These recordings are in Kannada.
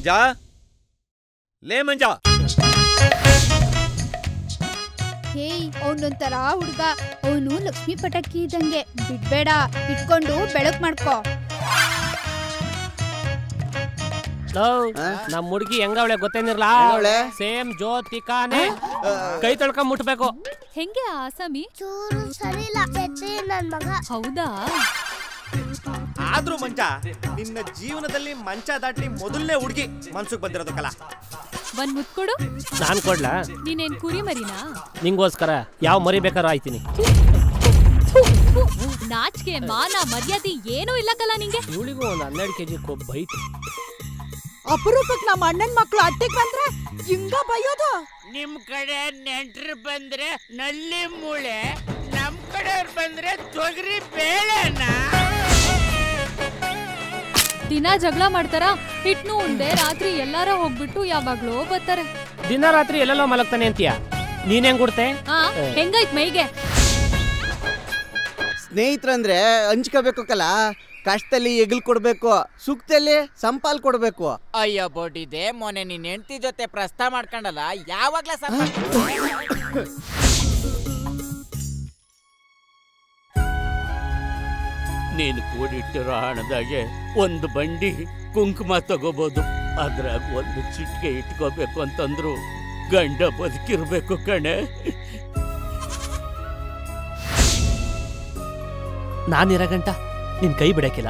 ಮಂಜ ಲೇ ಮಂಜ ಹೇಯ್ ಅವನೊಂಥರ ಹುಡ್ಗ ಅವನು ಲಕ್ಷ್ಮಿ ಪಟಾಕಿ ಇದ್ದಂಗೆ ಬಿಡ್ಬೇಡ ಇಟ್ಕೊಂಡು ಬೆಳಕ್ ಮಾಡ್ಕೋ ನಮ್ ಹುಡುಗಿ ಹೆಂಗವಳೆ ಗೊತ್ತೇನಿರ್ಲಾ ಹೆಂಗವ್ಳೆ? ಸೇಮ್ ಜ್ಯೋತಿಕಾನೆ ಕೈ ತೊಳ್ಕೊಂಡ್ ಮುಟ್ಬೇಕು ಹೆಂಗೆ ಆ ಆಸಾಮಿ ಚೂರು ಸರಿ ಇಲ್ಲ ಬೆಟ್ರಿ ನನ್ ಮಗ ಹೌದಾ ಆದ್ರೂ ಮಂಜ ನಿನ್ನ ಜೀವನದಲ್ಲಿ ಮಂಚ ದಾಟಿ ಮೊದಲನೇ ಹುಡುಗಿ ಮನ್ಸುಗ್ ಬಂದಿರೋದು ಕಲ ಒಂದ್ ಮುತ್ಕೊಡು ನಾನ್ ಕೊಡ್ಲಾ ನೀನೇನ್ ಕುರಿ ಮರಿನಾ ನಿಂಗೋಸ್ಕರ ಯಾವ ಮರಿ ಬೇಕಾದ್ರೂ ಆಯ್ತೀನಿ ನಾಚಿಕೆ ಮಾನ ಮರ್ಯಾದೆ ಏನೂ ಇಲ್ಲ ಕಲ ನಿಂಗೆ ಇವಳಿಗೂ ಒಂದ್ ಹನ್ನೆರಡು ಕೆಜಿ ಕೊಬ್ಬು ಐತಿ ಅಪರೂಪಕ್ಕೆ ನಮ್ಮ ಅಣ್ಣನ ಮಕ್ಳು ಅಟ್ಟಿಗೆ ಬಂದ್ರೆ ಹಿಂಗ ಬೈಯೋದು ನಿಮ್ ಕಡೆ ನೆಂಟ್ರು ಬಂದ್ರೆ ನಲ್ಲಿ ಮೂಳೆ ನಮ್ ಕಡೆಯವ್ರು ಬಂದ್ರೆ ತೊಗರಿ ಬೇಳೆನ ದಿನ ಜಗಳ ಮಾಡ್ತಾರ ಹಿಟ್ನು ಉಂಡೆ ರಾತ್ರಿ ಎಲ್ಲಾರ ಹೋಗ್ಬಿಟ್ಟು ಯಾವಾಗ್ಲೋ ಬರ್ತಾರೆ ದಿನ ರಾತ್ರಿ ಎಲ್ಲೆಲ್ಲೋ ಮಲಗ್ತಾನೆ ಅಂತೀಯ ನೀನ್ ಹೆಂಗ್ ಕೊಡ್ತೆ ಆ ಹೆಂಗೈತ್ ಮೈಗೆ ಸ್ನೇಹಿತರಂದ್ರೆ ಹಂಚ್ಕೋಬೇಕು ಕಲ ಕಷ್ಟದಲ್ಲಿ ಎಗಲ್ ಕೊಡ್ಬೇಕು ಸುಖದಲ್ಲಿ ಸಂಪಾಲ್ ಕೊಡ್ಬೇಕು ಅಯ್ಯೋ ಬೋಟಿದೆ ಮೊನ್ನೆ ನಿನ್ ಹೆಂಡತಿ ಜೊತೆ ಪ್ರಸ್ತಾವ ಮಾಡ್ಕೊಂಡಲ್ಲ ಯಾವಾಗ್ಲ ಸಂಪ ನೀನು ಕೂಡಿಟ್ಟಿರೋ ಹಣದಾಗೆ ಒಂದು ಬಂಡಿ ಕುಂಕುಮ ತಗೋಬಹುದು ಅದ್ರಾಗ ಒಂದು ಚಿಟಿಕೆ ಇಟ್ಕೋಬೇಕು ಅಂತಂದ್ರು ಗಂಡ ಬದುಕಿರ್ಬೇಕು ಕಣೆ ನಾನಿರೋ ಗಂಟ ನಿನ್ ಕೈ ಬಿಡಕ್ಕಿಲ್ಲ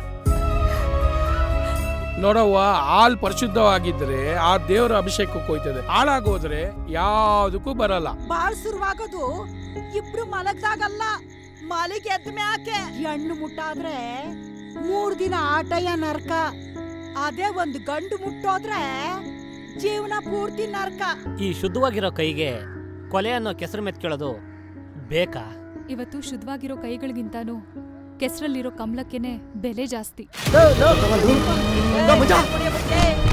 ನೋಡವ್ವ ಹಾಲ್ ಪರಿಶುದ್ಧವಾಗಿದ್ರೆ ಆ ದೇವರ ಅಭಿಷೇಕಕ್ಕೆ ಹೋಯ್ತದೆ ಹಾಳಾಗೋದ್ರೆ ಯಾವುದಕ್ಕೂ ಬರಲ್ಲ ಬಾಳ್ ಶುರುವಾಗೋದು ಇಬ್ರು ಮಲಗ್ದಾಗಲ್ಲ ಮಲಿಗೆ ಎದ್ದ ಮ್ಯಾಕೆ ಹೆಣ್ಣು ಮುಟ್ಟಾದ್ರೆ ಮೂರ್ ದಿನ ಆಟಯ ನರ್ಕ ಅದೇ ಒಂದ್ ಗಂಡು ಮುಟ್ಟೋದ್ರೆ ಜೀವನ ಪೂರ್ತಿ ನರ್ಕ ಈ ಶುದ್ಧವಾಗಿರೋ ಕೈಗೆ ಕೊಲೆ ಅನ್ನೋ ಕೆಸರು ಮೆತ್ಕೊಳ್ಳೋದು ಬೇಕಾ ಇವತ್ತು ಶುದ್ಧವಾಗಿರೋ ಕೈಗಳಿಗಿಂತಾನು ಕೆಸರಲ್ಲಿರೋ ಕಮಲಕ್ಕೆನೆ ಬೆಲೆ ಜಾಸ್ತಿ ಏ,